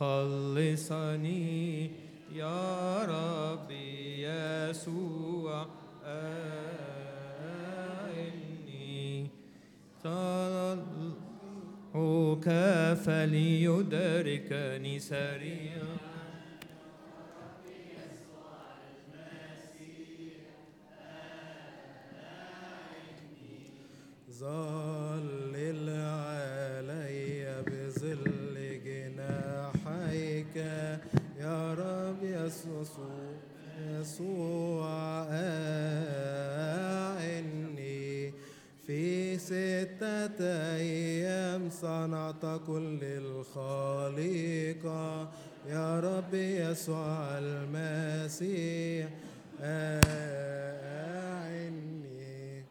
تخلصني يا ربي يسوع إني طلعك فليدركني سريعا ظلل علي بظل جناحيك يا رب يسوع يسوع أعني في ستة أيام صنعت كل الخليقة يا رب يسوع المسيح أعني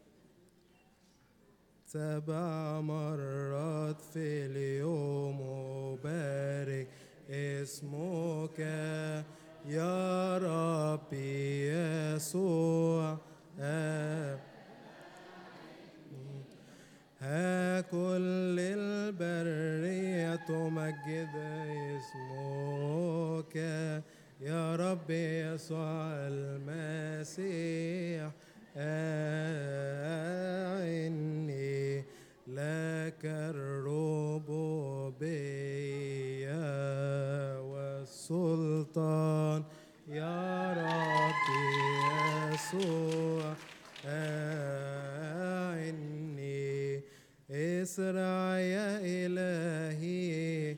سبع مرات في اليوم أبارك اسمك يا ربي يسوع آه. ها كل البرية تمجد اسمك يا ربي يسوع المسيح أعني لك الربوبية والسلطان يا ربي يسوع أعني اسرع يا إلهي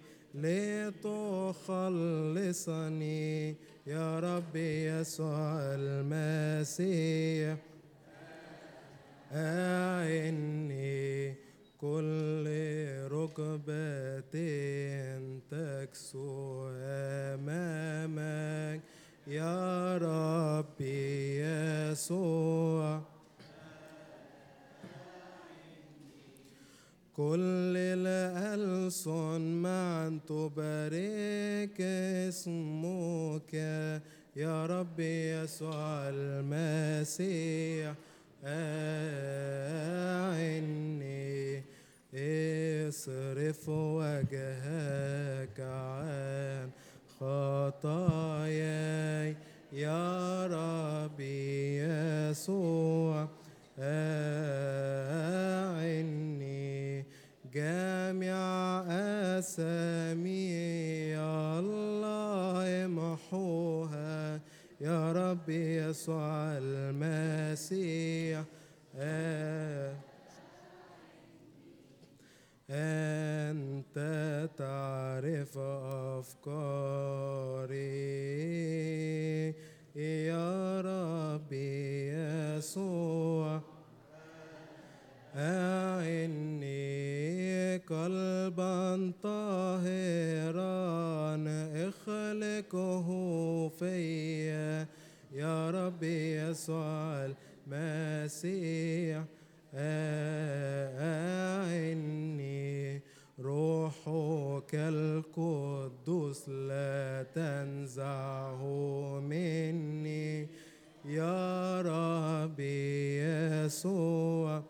لتخلصني يا ربي يسوع المسيح أعني كل ركبة تكسو أمامك يا ربي يسوع كل الألسن معا تبارك اسمك يا ربي يسوع المسيح أعني اصرف وجهك عن خطاياي يا ربي يسوع أعني جامع أسامي يا الله امحوها يا ربي يسوع المسيح آه أنت تعرف أفكاري يا ربي يسوع أعني قلبا طاهرا اخلقه فيا يا ربي يسوع المسيح أعني روحك القدوس لا تنزعه مني يا ربي يسوع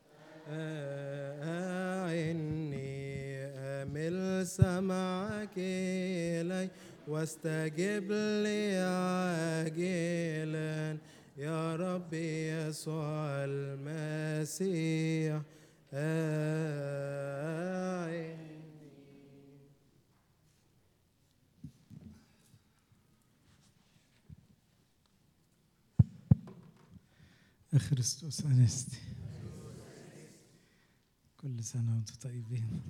أعني أمل سمعك إلي واستجب لي عاجلا يا ربي يسوع المسيح أعني خريستوس أنستي كل سنة وأنتم طيبين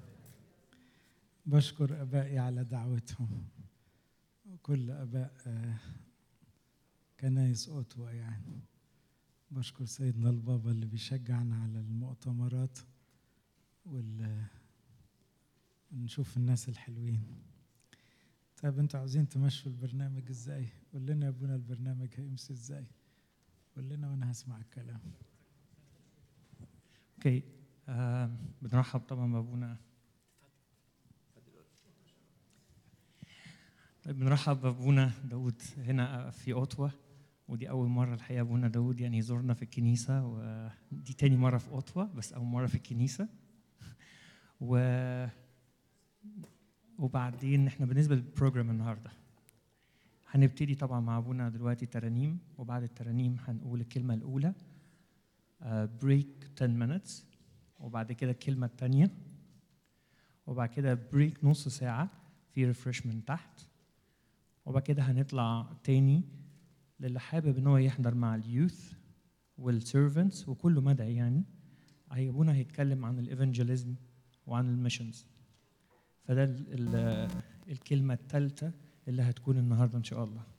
بشكر أبائي على دعوتهم وكل أباء آه، كنايس أوتوا يعني بشكر سيدنا البابا اللي بيشجعنا على المؤتمرات وال ونشوف الناس الحلوين طيب انتوا عاوزين تمشوا البرنامج ازاي قول لنا يا ابونا البرنامج هيمشي ازاي قول لنا وانا هسمع الكلام اوكي آه بنرحب طبعا بابونا طيب بنرحب بابونا داود هنا في اوتوا ودي اول مره الحقيقه ابونا داود يعني يزورنا في الكنيسه ودي تاني مره في اوتوا بس اول مره في الكنيسه و وبعدين احنا بالنسبه للبروجرام النهارده هنبتدي طبعا مع ابونا دلوقتي ترانيم وبعد الترانيم هنقول الكلمه الاولى بريك 10 minutes وبعد كده الكلمه الثانيه وبعد كده بريك نص ساعه في ريفرشمنت تحت وبعد كده هنطلع تاني للي حابب ان هو يحضر مع اليوث والسيرفنتس وكل مدى يعني هي- ابونا هيتكلم عن الايفنجيليزم وعن الميشنز فده ال ال الكلمه الثالثه اللي هتكون النهارده ان شاء الله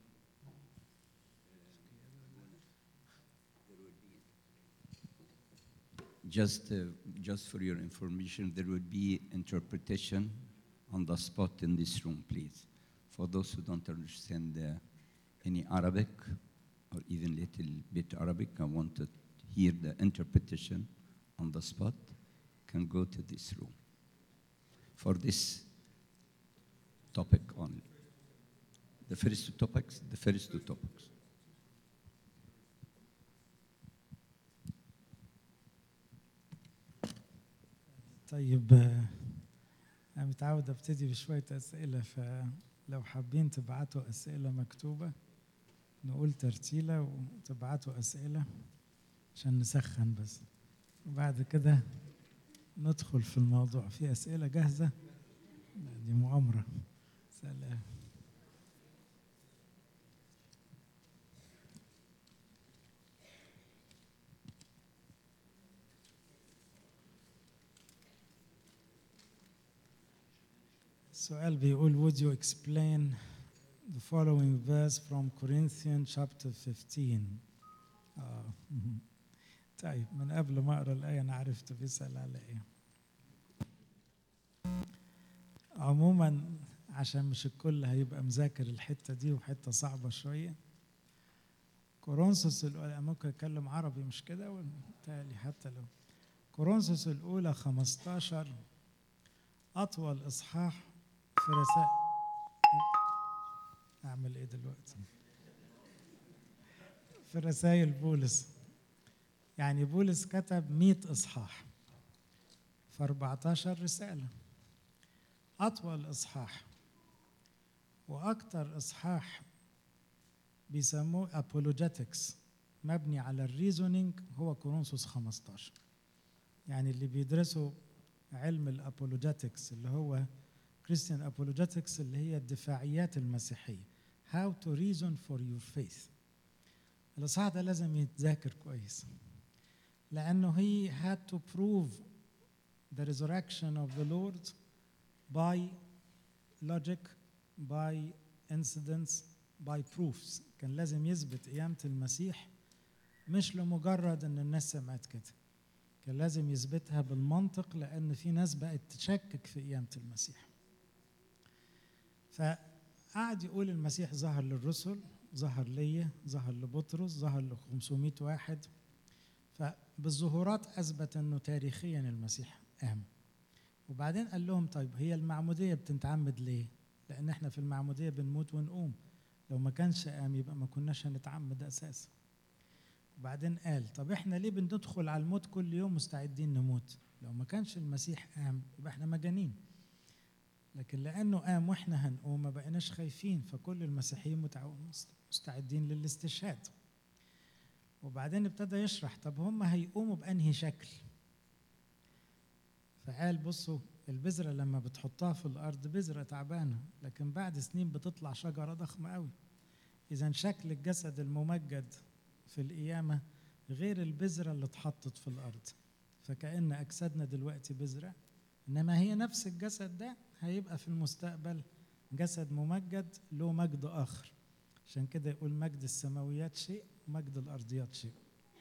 Just, uh, just for your information, there will be interpretation on the spot in this room, please. For those who don't understand uh, any Arabic or even little bit Arabic, I want to hear the interpretation on the spot, can go to this room for this topic only. The first two topics, the first two topics. طيب آه، أنا متعود أبتدي بشوية أسئلة فلو حابين تبعتوا أسئلة مكتوبة نقول ترتيلة وتبعتوا أسئلة عشان نسخن بس وبعد كده ندخل في الموضوع في أسئلة جاهزة لا، دي مؤامرة سلام السؤال بيقول would you explain the following verse from Corinthians chapter 15 آه. مهم. طيب من قبل ما اقرا الايه انا عرفت بيسال على ايه عموما عشان مش الكل هيبقى مذاكر الحته دي وحته صعبه شويه كورنثوس الاولى ممكن اتكلم عربي مش كده وبالتالي حتى لو كورنثوس الاولى 15 اطول اصحاح في رسائل اعمل ايه دلوقتي في رسائل بولس يعني بولس كتب 100 اصحاح في 14 رساله اطول اصحاح واكثر اصحاح بيسموه apologetics مبني على الريزونينج هو كورنثوس 15 يعني اللي بيدرسوا علم الابولوجيتكس اللي هو كريستيان apologetics اللي هي الدفاعيات المسيحيه how to reason for your faith الاصحاح ده لازم يتذاكر كويس لانه he had to prove the resurrection of the Lord by logic by incidents by proofs كان لازم يثبت قيامة المسيح مش لمجرد ان الناس سمعت كده كان لازم يثبتها بالمنطق لان في ناس بقت تشكك في قيامة المسيح فقعد يقول المسيح ظهر للرسل ظهر ليا ظهر لبطرس ظهر ل 500 واحد فبالظهورات اثبت انه تاريخيا المسيح قام وبعدين قال لهم طيب هي المعموديه بتتعمد ليه؟ لان احنا في المعموديه بنموت ونقوم لو ما كانش قام يبقى ما كناش هنتعمد اساسا وبعدين قال طب احنا ليه بندخل على الموت كل يوم مستعدين نموت لو ما كانش المسيح قام يبقى احنا مجانين لكن لانه قام واحنا هنقوم ما بقيناش خايفين فكل المسيحيين متع- مستعدين للاستشهاد وبعدين ابتدى يشرح طب هم هيقوموا بانهي شكل فقال بصوا البذرة لما بتحطها في الأرض بذرة تعبانة لكن بعد سنين بتطلع شجرة ضخمة قوي إذا شكل الجسد الممجد في القيامة غير البذرة اللي اتحطت في الأرض فكأن أجسادنا دلوقتي بذرة إنما هي نفس الجسد ده هيبقى في المستقبل جسد ممجد له مجد آخر عشان كده يقول مجد السماويات شيء ومجد الأرضيات شيء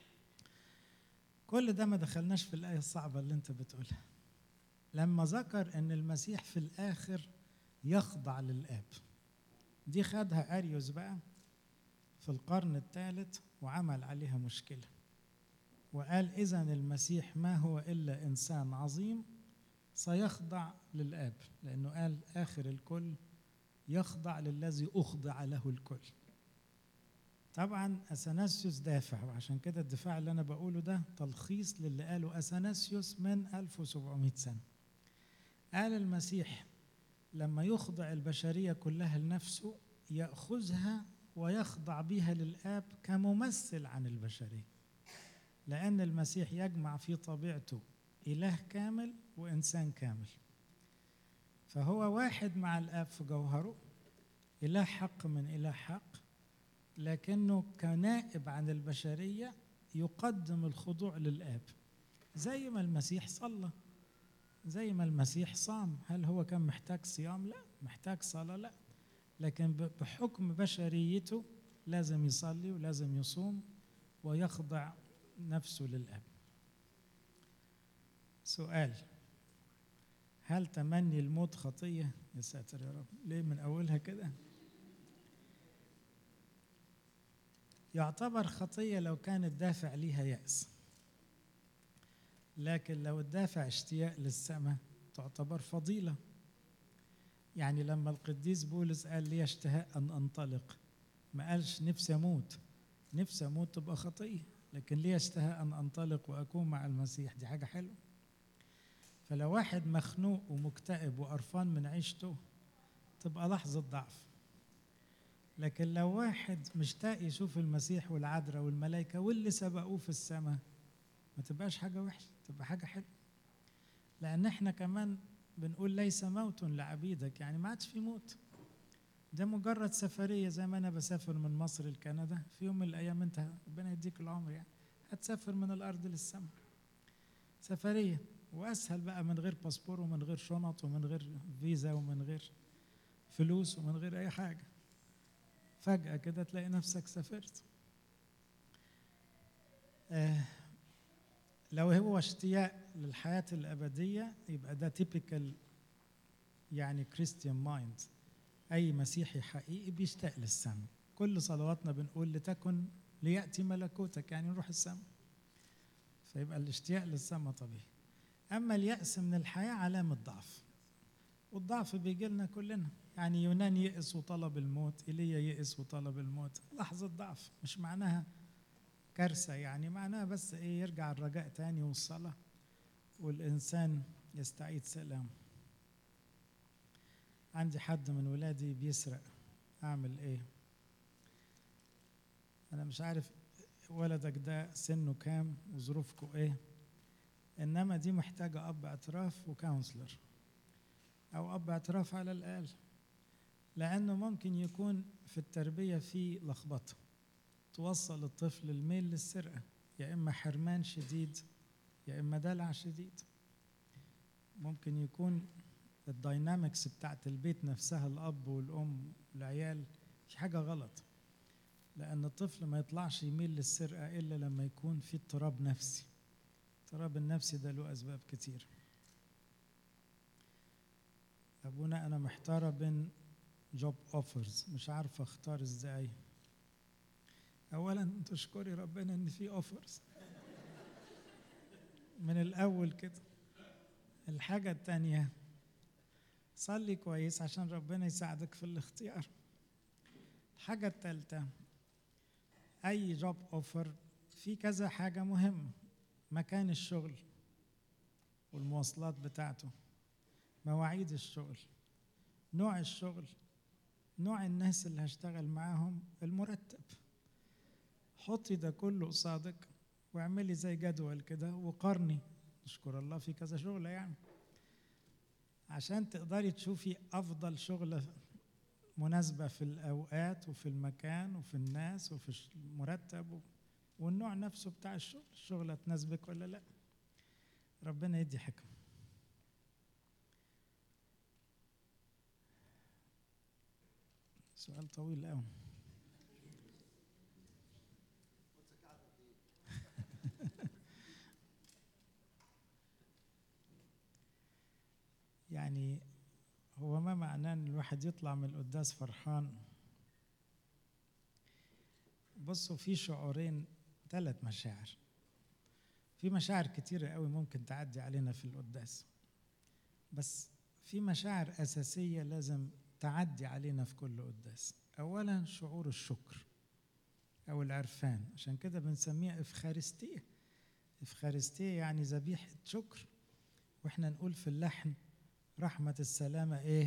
كل ده ما دخلناش في الآية الصعبة اللي أنت بتقولها لما ذكر ان المسيح في الاخر يخضع للاب دي خدها اريوس بقى في القرن الثالث وعمل عليها مشكله وقال اذا المسيح ما هو الا انسان عظيم سيخضع للاب لانه قال اخر الكل يخضع للذي اخضع له الكل طبعا اثناسيوس دافع وعشان كده الدفاع اللي انا بقوله ده تلخيص للي قاله اثناسيوس من 1700 سنه قال المسيح لما يخضع البشرية كلها لنفسه يأخذها ويخضع بها للآب كممثل عن البشرية لأن المسيح يجمع في طبيعته إله كامل وإنسان كامل فهو واحد مع الآب في جوهره إله حق من إله حق لكنه كنائب عن البشرية يقدم الخضوع للآب زي ما المسيح صلى زي ما المسيح صام هل هو كان محتاج صيام لا محتاج صلاة لا لكن ب- بحكم بشريته لازم يصلي ولازم يصوم ويخضع نفسه للآب سؤال هل تمني الموت خطية يا ساتر يا رب ليه من أولها كده يعتبر خطية لو كان الدافع ليها يأس لكن لو الدافع اشتياق للسماء تعتبر فضيلة يعني لما القديس بولس قال لي اشتهاء أن أنطلق ما قالش نفسي أموت نفسي أموت تبقى خطية لكن ليه اشتهاء أن أنطلق وأكون مع المسيح دي حاجة حلوة فلو واحد مخنوق ومكتئب وقرفان من عيشته تبقى لحظة ضعف لكن لو واحد مشتاق يشوف المسيح والعذراء والملائكة واللي سبقوه في السماء ما تبقاش حاجة وحشة تبقى حاجة حلوة لأن احنا كمان بنقول ليس موت لعبيدك يعني ما عادش في موت ده مجرد سفرية زي ما أنا بسافر من مصر لكندا في يوم من الأيام أنت ربنا يديك العمر يعني هتسافر من الأرض للسماء سفرية وأسهل بقى من غير باسبور ومن غير شنط ومن غير فيزا ومن غير فلوس ومن غير أي حاجة فجأة كده تلاقي نفسك سافرت آه لو هو اشتياق للحياة الأبدية يبقى ده تيبيكال يعني كريستيان مايند أي مسيحي حقيقي بيشتاق للسماء كل صلواتنا بنقول لتكن ليأتي ملكوتك يعني نروح السماء فيبقى الاشتياق للسماء طبيعي أما اليأس من الحياة علامة ضعف والضعف بيجي لنا كلنا يعني يونان يئس وطلب الموت ايليا يئس وطلب الموت لحظة ضعف مش معناها كارثة يعني معناها بس ايه يرجع الرجاء تاني والصلاة والإنسان يستعيد سلام عندي حد من ولادي بيسرق أعمل إيه؟ أنا مش عارف ولدك ده سنه كام وظروفكم إيه؟ إنما دي محتاجة أب اعتراف وكونسلر أو أب اعتراف على الأقل لأنه ممكن يكون في التربية في لخبطة توصل الطفل الميل للسرقة يا إما حرمان شديد يا إما دلع شديد ممكن يكون الداينامكس بتاعت البيت نفسها الأب والأم والعيال في حاجة غلط لأن الطفل ما يطلعش يميل للسرقة إلا لما يكون في اضطراب نفسي الاضطراب النفسي ده له أسباب كتير أبونا أنا محتارة بين جوب اوفرز مش عارفة اختار ازاي أولا تشكري ربنا إن في اوفرز من الأول كده الحاجة التانية صلي كويس عشان ربنا يساعدك في الاختيار الحاجة التالتة أي جوب اوفر في كذا حاجة مهمة مكان الشغل والمواصلات بتاعته مواعيد الشغل نوع الشغل نوع الناس اللي هشتغل معاهم المرتب حطي ده كله قصادك واعملي زي جدول كده وقارني نشكر الله في كذا شغلة يعني عشان تقدري تشوفي أفضل شغلة مناسبة في الأوقات وفي المكان وفي الناس وفي المرتب والنوع نفسه بتاع الشغل الشغلة تناسبك ولا لا ربنا يدي حكمة سؤال طويل قوي يعني هو ما معناه ان الواحد يطلع من القداس فرحان بصوا في شعورين ثلاث مشاعر في مشاعر كتيرة قوي ممكن تعدي علينا في القداس بس في مشاعر أساسية لازم تعدي علينا في كل قداس أولا شعور الشكر أو العرفان عشان كده بنسميها إفخارستية إفخارستية يعني ذبيحة شكر وإحنا نقول في اللحن رحمة السلامة إيه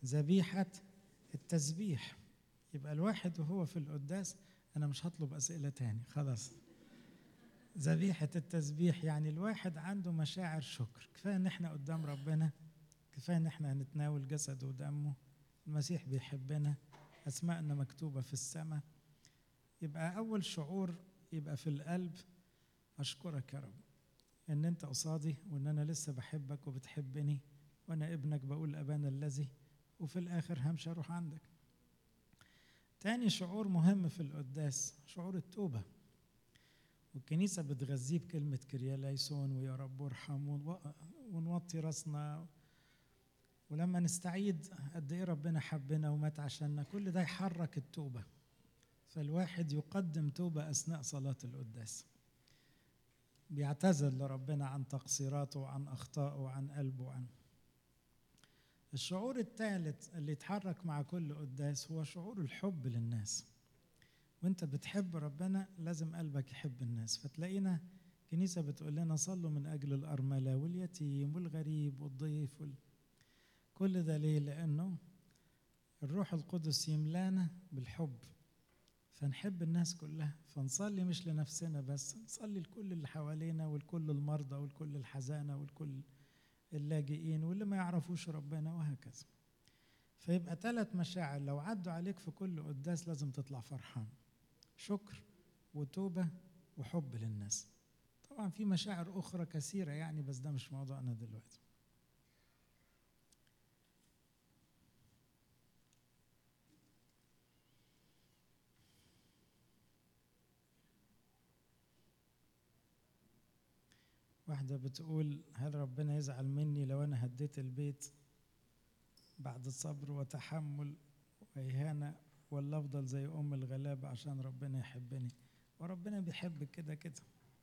ذبيحة التسبيح يبقى الواحد وهو في القداس أنا مش هطلب أسئلة تاني خلاص ذبيحة التسبيح يعني الواحد عنده مشاعر شكر كفاية إن إحنا قدام ربنا كفاية إن إحنا هنتناول جسده ودمه المسيح بيحبنا أسماءنا مكتوبة في السماء يبقى أول شعور يبقى في القلب أشكرك يا رب إن أنت قصادي وإن أنا لسه بحبك وبتحبني وأنا ابنك بقول أبانا الذي وفي الآخر همشي أروح عندك تاني شعور مهم في القداس شعور التوبة والكنيسة بتغذيه بكلمة كرياليسون ويا رب ارحم ونو- ونوطي راسنا ولما نستعيد قد ايه ربنا حبنا ومات عشاننا كل ده يحرك التوبة فالواحد يقدم توبة أثناء صلاة القداس بيعتذر لربنا عن تقصيراته وعن أخطائه وعن قلبه وعن الشعور الثالث اللي يتحرك مع كل قداس هو شعور الحب للناس وانت بتحب ربنا لازم قلبك يحب الناس فتلاقينا كنيسة بتقول لنا صلوا من أجل الأرملة واليتيم والغريب والضيف وال... كل ده ليه؟ لأنه الروح القدس يملانا بالحب فنحب الناس كلها فنصلي مش لنفسنا بس نصلي لكل اللي حوالينا ولكل المرضى ولكل الحزانة ولكل اللاجئين واللي ما يعرفوش ربنا وهكذا فيبقى ثلاث مشاعر لو عدوا عليك في كل قداس لازم تطلع فرحان شكر وتوبة وحب للناس طبعا في مشاعر أخرى كثيرة يعني بس ده مش موضوعنا دلوقتي واحدة بتقول هل ربنا يزعل مني لو أنا هديت البيت بعد صبر وتحمل وإهانة ولا أفضل زي أم الغلابة عشان ربنا يحبني وربنا بيحبك كده كده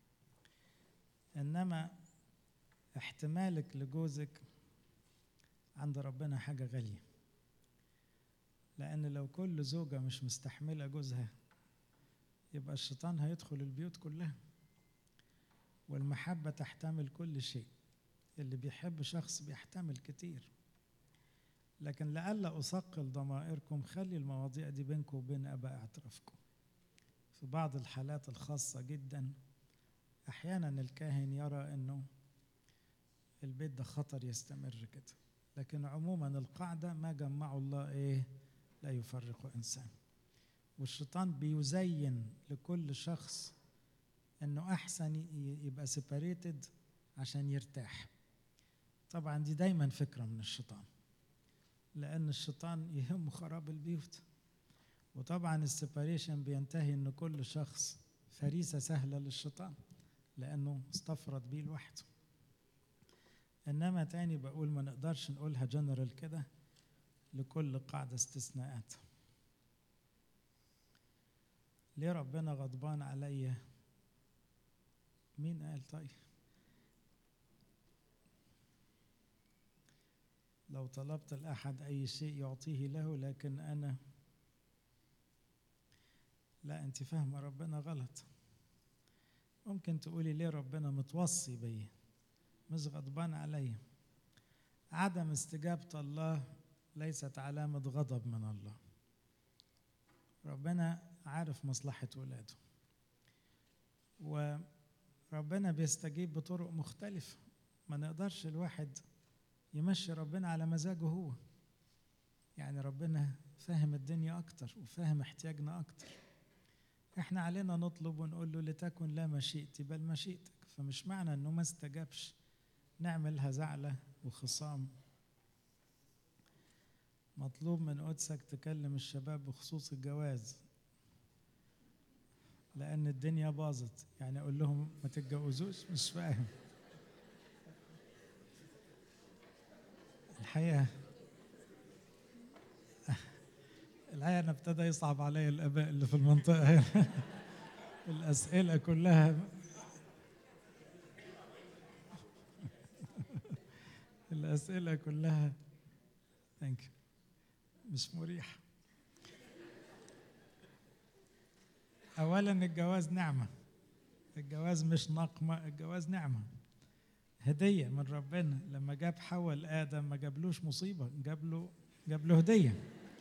إنما احتمالك لجوزك عند ربنا حاجة غالية لأن لو كل زوجة مش مستحملة جوزها يبقى الشيطان هيدخل البيوت كلها والمحبة تحتمل كل شيء اللي بيحب شخص بيحتمل كتير لكن لئلا أثقل ضمائركم خلي المواضيع دي بينكم وبين أباء اعترافكم في بعض الحالات الخاصة جدا أحيانا الكاهن يرى أنه البيت ده خطر يستمر كده لكن عموما القاعدة ما جمعه الله إيه لا يفرق إنسان والشيطان بيزين لكل شخص انه احسن يبقى سيباريتد عشان يرتاح طبعا دي دايما فكره من الشيطان لان الشيطان يهمه خراب البيوت وطبعا السيباريشن بينتهي ان كل شخص فريسه سهله للشيطان لانه استفرد بيه لوحده انما تاني بقول ما نقدرش نقولها جنرال كده لكل قاعده استثناءات ليه ربنا غضبان عليا مين قال طيب لو طلبت الأحد أي شيء يعطيه له لكن أنا لا أنت فاهمة ربنا غلط ممكن تقولي ليه ربنا متوصي بيا مش غضبان عليا عدم استجابة الله ليست علامة غضب من الله ربنا عارف مصلحة ولاده و ربنا بيستجيب بطرق مختلفة ما نقدرش الواحد يمشي ربنا على مزاجه هو يعني ربنا فاهم الدنيا أكتر وفاهم احتياجنا أكتر احنا علينا نطلب ونقول له لتكن لا مشيئتي بل مشيئتك فمش معنى انه ما استجابش نعملها زعلة وخصام مطلوب من قدسك تكلم الشباب بخصوص الجواز لأن الدنيا باظت يعني أقول لهم ما تتجوزوش مش فاهم الحقيقة الحقيقة أنا ابتدى يصعب علي الآباء اللي في المنطقة هنا الأسئلة كلها الأسئلة كلها ثانك مش مريحة أولا الجواز نعمة الجواز مش نقمة الجواز نعمة هدية من ربنا لما جاب حواء لآدم ما جابلوش مصيبة جاب له جاب له هديه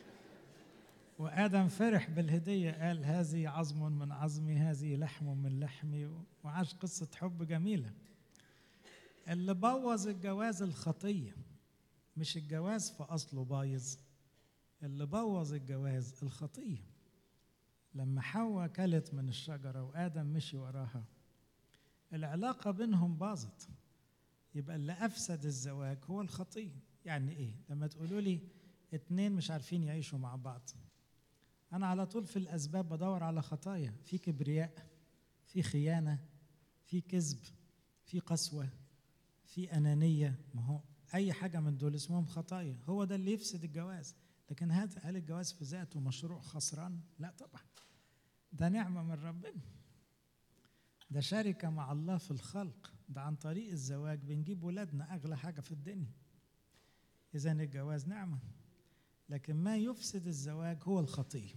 وادم فرح بالهديه قال هذه عظم من عظمي هذه لحم من لحمي وعاش قصه حب جميله اللي بوظ الجواز الخطيه مش الجواز في اصله بايظ اللي بوظ الجواز الخطيه لما حواء كلت من الشجره وادم مشي وراها العلاقه بينهم باظت يبقى اللي افسد الزواج هو الخطيه يعني ايه لما تقولوا لي اتنين مش عارفين يعيشوا مع بعض انا على طول في الاسباب بدور على خطايا في كبرياء في خيانه في كذب في قسوه في انانيه ما هو اي حاجه من دول اسمهم خطايا هو ده اللي يفسد الجواز لكن هذا هل الجواز في ذاته مشروع خسران لا طبعا ده نعمه من ربنا ده شركه مع الله في الخلق ده عن طريق الزواج بنجيب ولادنا اغلى حاجه في الدنيا اذا الجواز نعمه لكن ما يفسد الزواج هو الخطيه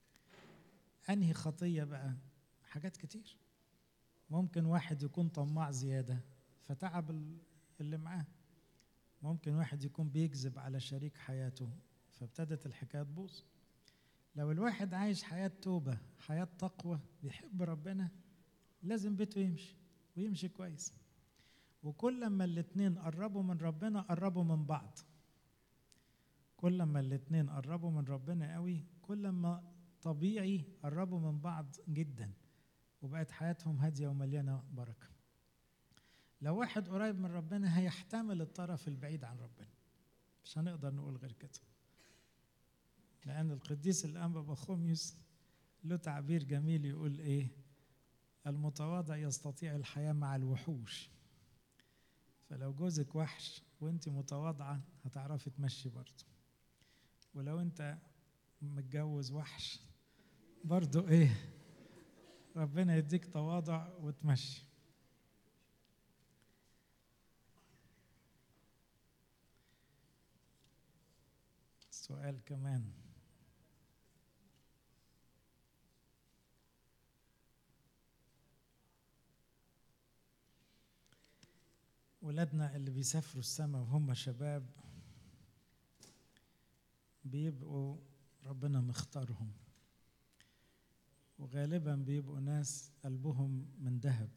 انهي خطيه بقى حاجات كتير ممكن واحد يكون طماع زياده فتعب ال- اللي معاه ممكن واحد يكون بيكذب على شريك حياته فابتدت الحكايه تبوظ لو الواحد عايش حياه توبه حياه تقوى بيحب ربنا لازم بيته يمشي ويمشي كويس وكل ما الاتنين قربوا من ربنا قربوا من بعض كل ما الاتنين قربوا من ربنا قوي كل ما طبيعي قربوا من بعض جدا وبقت حياتهم هادية ومليانة بركة لو واحد قريب من ربنا هيحتمل الطرف البعيد عن ربنا مش هنقدر نقول غير كده لأن القديس الأنبا بخوميوس له تعبير جميل يقول إيه المتواضع يستطيع الحياة مع الوحوش فلو جوزك وحش وانت متواضعة هتعرفي تمشي برضه ولو انت متجوز وحش برضه ايه ربنا يديك تواضع وتمشي سؤال كمان ولادنا اللي بيسافروا السماء وهم شباب بيبقوا ربنا مختارهم وغالبا بيبقوا ناس قلبهم من ذهب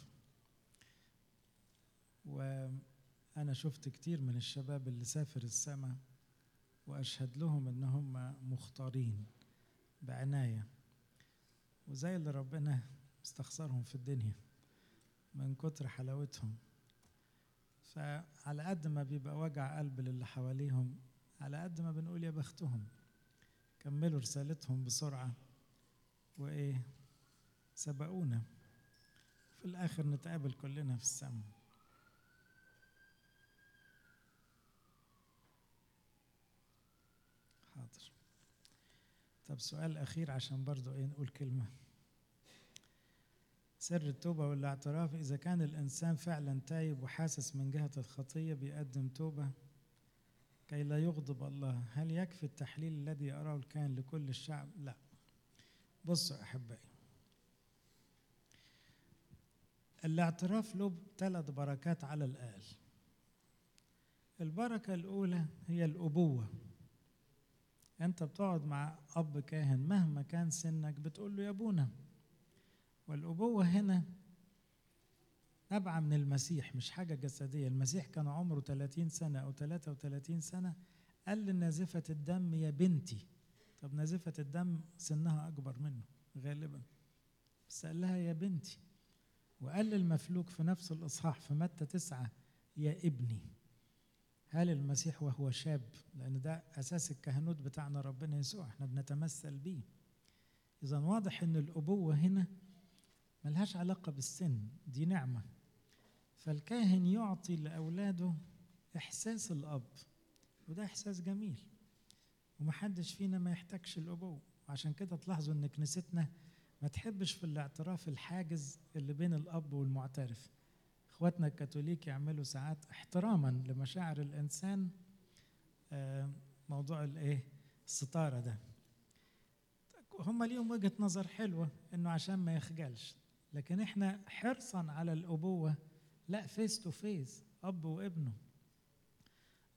وانا شفت كتير من الشباب اللي سافر السماء واشهد لهم ان هم مختارين بعنايه وزي اللي ربنا استخسرهم في الدنيا من كتر حلاوتهم فعلى قد ما بيبقى وجع قلب للي حواليهم على قد ما بنقول يا بختهم كملوا رسالتهم بسرعة وإيه سبقونا في الآخر نتقابل كلنا في السماء حاضر طب سؤال أخير عشان برضو إيه نقول كلمة سر التوبة والاعتراف إذا كان الإنسان فعلا تايب وحاسس من جهة الخطية بيقدم توبة كي لا يغضب الله هل يكفي التحليل الذي يراه الكاهن لكل الشعب لا بصوا أحبائي الاعتراف له ثلاث بركات على الأقل البركة الأولى هي الأبوة أنت بتقعد مع أب كاهن مهما كان سنك بتقول له يا أبونا والأبوة هنا نبعة من المسيح مش حاجة جسدية المسيح كان عمره 30 سنة أو 33 سنة قال لنازفة الدم يا بنتي طب نازفة الدم سنها أكبر منه غالبا بس قال لها يا بنتي وقال للمفلوك في نفس الإصحاح في متى تسعة يا ابني هل المسيح وهو شاب لأن ده أساس الكهنوت بتاعنا ربنا يسوع احنا بنتمثل بيه إذا واضح إن الأبوة هنا ملهاش علاقة بالسن دي نعمة فالكاهن يعطي لأولاده إحساس الأب وده إحساس جميل ومحدش فينا ما يحتاجش الأبوة وعشان كده تلاحظوا إن كنيستنا ما تحبش في الاعتراف الحاجز اللي بين الأب والمعترف إخواتنا الكاثوليك يعملوا ساعات احتراما لمشاعر الإنسان آه، موضوع الإيه الستارة ده هم ليهم وجهة نظر حلوة إنه عشان ما يخجلش لكن إحنا حرصا على الأبوة لا فيس تو فيس أب وابنه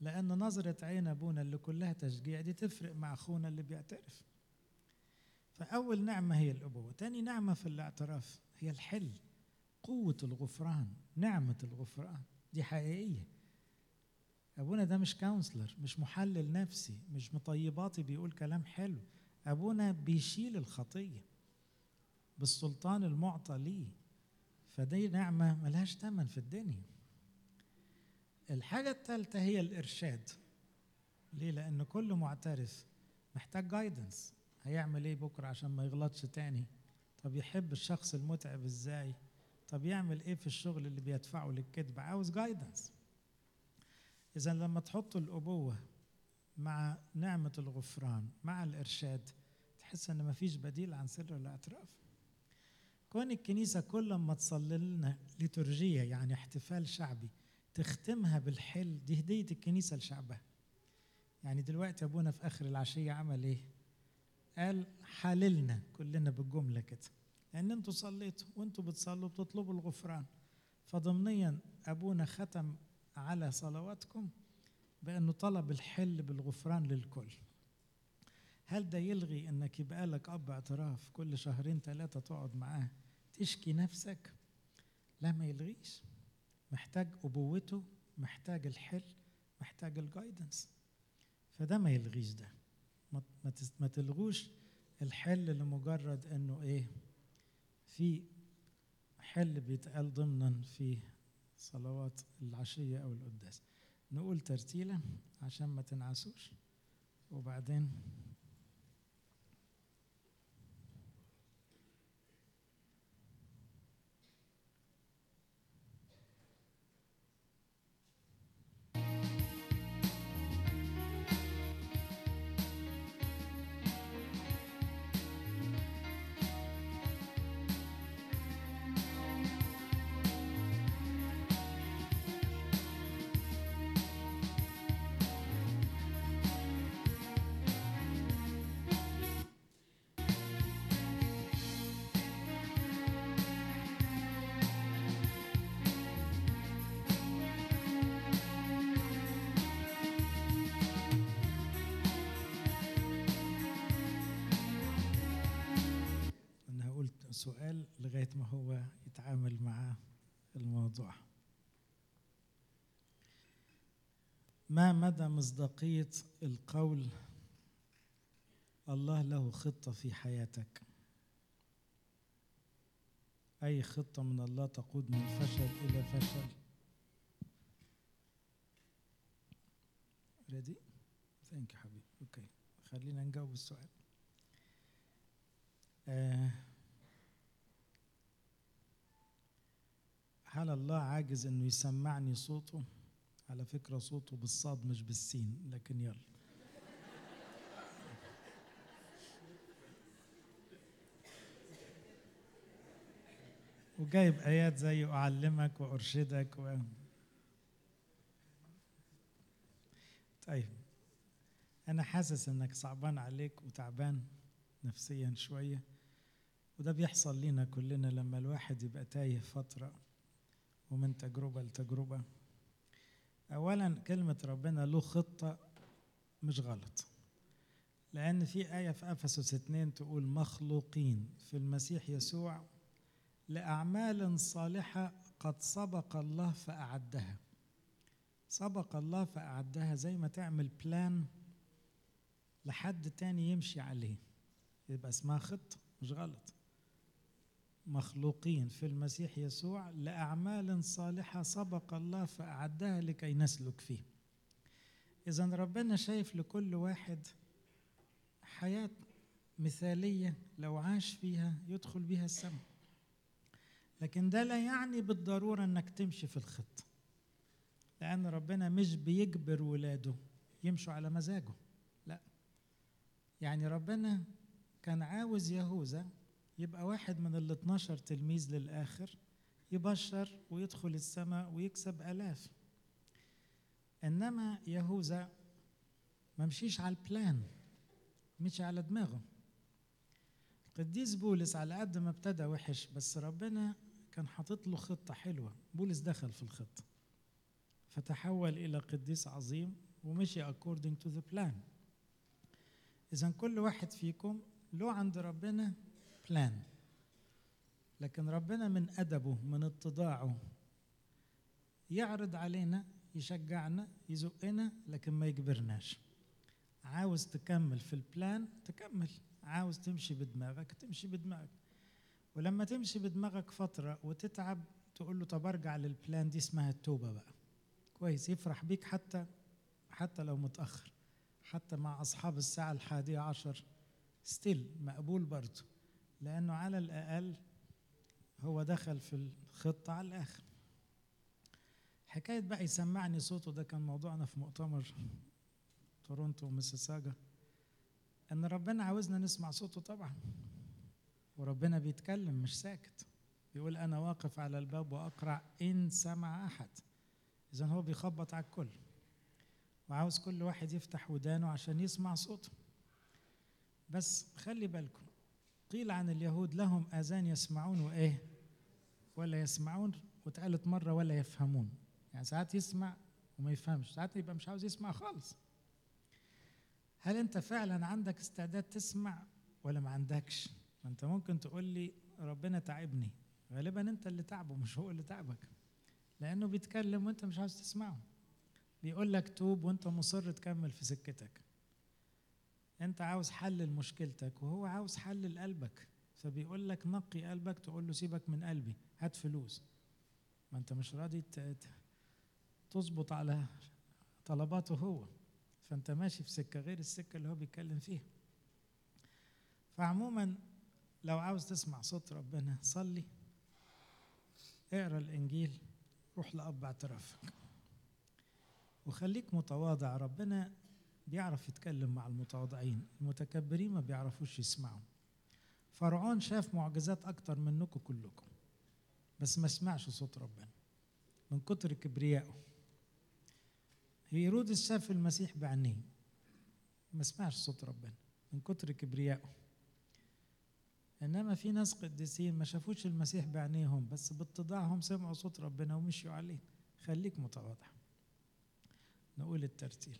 لأن نظرة عين أبونا اللي كلها تشجيع دي تفرق مع أخونا اللي بيعترف فأول نعمة هي الأبوة تاني نعمة في الاعتراف هي الحل قوة الغفران نعمة الغفران دي حقيقية أبونا ده مش كونسلر مش محلل نفسي مش مطيباتي بيقول كلام حلو أبونا بيشيل الخطية بالسلطان المعطى ليه فدي نعمة ملهاش تمن في الدنيا الحاجة الثالثة هي الإرشاد ليه؟ لأن كل معترف محتاج جايدنس هيعمل إيه بكرة عشان ما يغلطش تاني طب يحب الشخص المتعب إزاي طب يعمل إيه في الشغل اللي بيدفعه للكذب عاوز جايدنس إذا لما تحطوا الأبوة مع نعمة الغفران مع الإرشاد تحس إن مفيش بديل عن سر الاعتراف كون الكنيسة كل ما تصلي لنا ليتورجية يعني احتفال شعبي تختمها بالحل دي هدية الكنيسة لشعبها يعني دلوقتي أبونا في آخر العشية عمل إيه؟ قال حللنا كلنا بالجملة كده لأن أنتوا صليتوا وأنتوا بتصلوا بتطلبوا الغفران فضمنيا أبونا ختم على صلواتكم بأنه طلب الحل بالغفران للكل هل ده يلغي انك يبقى لك اب اعتراف كل شهرين ثلاثه تقعد معاه تشكي نفسك لا ما يلغيش محتاج ابوته محتاج الحل محتاج الجايدنس فده ما يلغيش ده ما ما تس- ما تلغوش الحل لمجرد انه ايه في حل بيتقال ضمنا في صلوات العشيه او القداس نقول ترتيله عشان ما تنعسوش وبعدين انا هقول سؤال لغايه ما هو يتعامل مع الموضوع ما مدى مصداقيه القول الله له خطه في حياتك اي خطه من الله تقود من فشل الى فشل ريدي ثانك يو حبيبي اوكي خلينا نجاوب السؤال آه، هل الله عاجز انه يسمعني صوته على فكره صوته بالصاد مش بالسين لكن يلا وجايب ايات زي اعلمك وارشدك و... طيب انا حاسس انك صعبان عليك وتعبان نفسيا شويه وده بيحصل لنا كلنا لما الواحد يبقى تايه فتره ومن تجربه لتجربه اولا كلمه ربنا له خطه مش غلط لان في ايه في افسس 2 تقول مخلوقين في المسيح يسوع لاعمال صالحه قد سبق الله فاعدها سبق الله فاعدها زي ما تعمل بلان لحد تاني يمشي عليه يبقى اسمها خطة مش غلط مخلوقين في المسيح يسوع لأعمال صالحة سبق الله فأعدها لكي نسلك فيه إذا ربنا شايف لكل واحد حياة مثالية لو عاش فيها يدخل بها السماء لكن ده لا يعني بالضرورة أنك تمشي في الخطة لأن ربنا مش بيجبر ولاده يمشوا على مزاجه لا يعني ربنا كان عاوز يهوذا يبقى واحد من ال 12 تلميذ للآخر يبشر ويدخل السماء ويكسب آلاف إنما يهوذا ما مشيش على البلان مشي على دماغه القديس بولس على قد ما ابتدى وحش بس ربنا كان حاطط له خطة حلوة بولس دخل في الخطة فتحول إلى قديس عظيم ومشي according to the plan إذا كل واحد فيكم له عند ربنا بلان لكن ربنا من أدبه من اتضاعه يعرض علينا يشجعنا يزقنا لكن ما يجبرناش عاوز تكمل في البلان تكمل عاوز تمشي بدماغك تمشي بدماغك ولما تمشي بدماغك فترة وتتعب تقول له طب ارجع للبلان دي اسمها التوبة بقى كويس يفرح بيك حتى حتى لو متأخر حتى مع أصحاب الساعة الحادية عشر ستيل مقبول برضه لأنه على الأقل هو دخل في الخطة على الآخر حكاية بقى يسمعني صوته ده كان موضوعنا في مؤتمر تورونتو وميسيساجا ان ربنا عاوزنا نسمع صوته طبعا وربنا بيتكلم مش ساكت بيقول انا واقف على الباب واقرع ان سمع احد اذا هو بيخبط على الكل وعاوز كل واحد يفتح ودانه عشان يسمع صوته بس خلي بالكم قيل عن اليهود لهم اذان يسمعون وايه ولا يسمعون واتقالت مره ولا يفهمون يعني ساعات يسمع وما يفهمش ساعات يبقى مش عاوز يسمع خالص هل انت فعلا عندك استعداد تسمع ولا ما عندكش ما انت ممكن تقول لي ربنا تعبني غالبا انت اللي تعبه مش هو اللي تعبك لانه بيتكلم وانت مش عاوز تسمعه بيقول لك توب وانت مصر تكمل في سكتك انت عاوز حل لمشكلتك وهو عاوز حل لقلبك فبيقول لك نقي قلبك تقول له سيبك من قلبي هات فلوس ما انت مش راضي ت- ت- تظبط على طلباته هو فانت ماشي في سكه غير السكه اللي هو بيتكلم فيها فعموما لو عاوز تسمع صوت ربنا صلي اقرا الانجيل روح لاب اعترافك وخليك متواضع ربنا بيعرف يتكلم مع المتواضعين المتكبرين ما بيعرفوش يسمعوا فرعون شاف معجزات اكتر منكم كلكم بس ما سمعش صوت ربنا من كتر كبريائه هيرودس شاف المسيح بعينيه ما سمعش صوت ربنا من كتر كبريائه انما في ناس قديسين ما شافوش المسيح بعينيهم بس باتضاعهم سمعوا صوت ربنا ومشيوا عليه خليك متواضع نقول الترتيل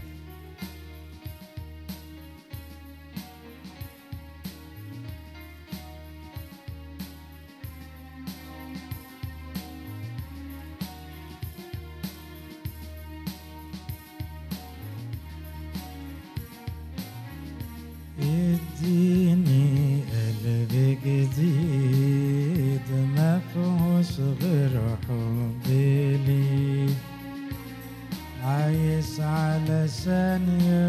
اديني قلب جديد ما فيهوش غير حب ليك عايش علشان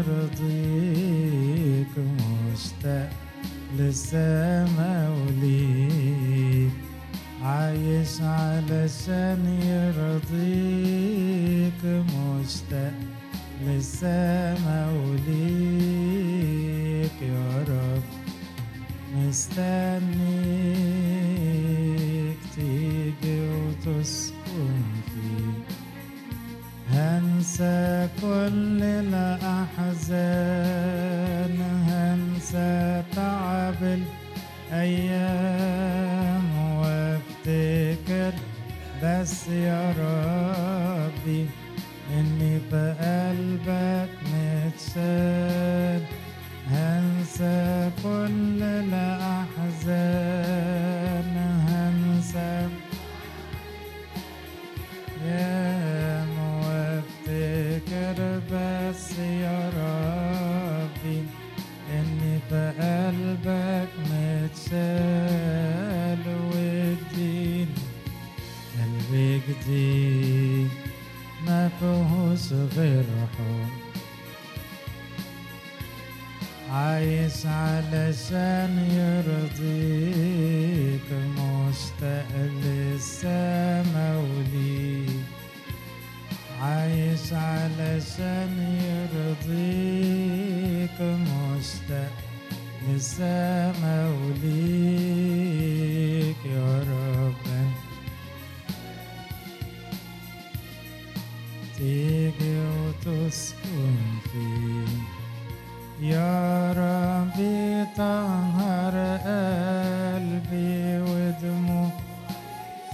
يرضيك مشتاق للسما وليك عايش علشان يرضيك مشتاق للسما وليك يا رب مستنيك تيجي وتسكن فيك هنسى كل الأحزان هنسى تعب الأيام وافتكر بس يا ربي إني بقلبك متشال هنسى كل الأحزان هنسى يا وافتكر بس يا ربي اني بقلبك متشال وجديد قلبي جديد ما فيهوش غير حب عايش علشان يرضيك مشتاق للسما وليك عايش علشان يرضيك مشتاق للسما وليك يا رب تيجي وتسكن فيه يا ربي طهر قلبي ودموع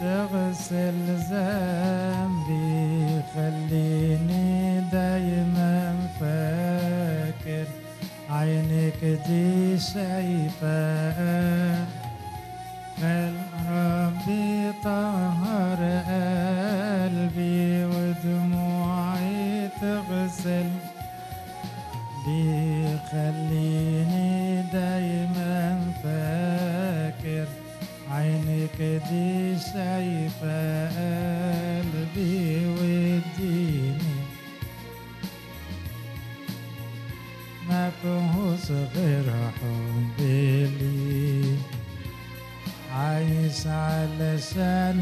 تغسل ذنبي خليني دايما دي شايفة الرب طهر قلبي ودموعي تغسل بيخليني دايما فاكر عينك دي شايفة قلبي واديني ما فيهوش غير حبي لي عايش علشان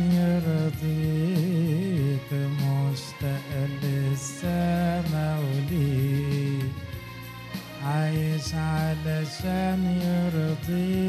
يرضيك مشتاق للسما وليك عايش علشان يرضيك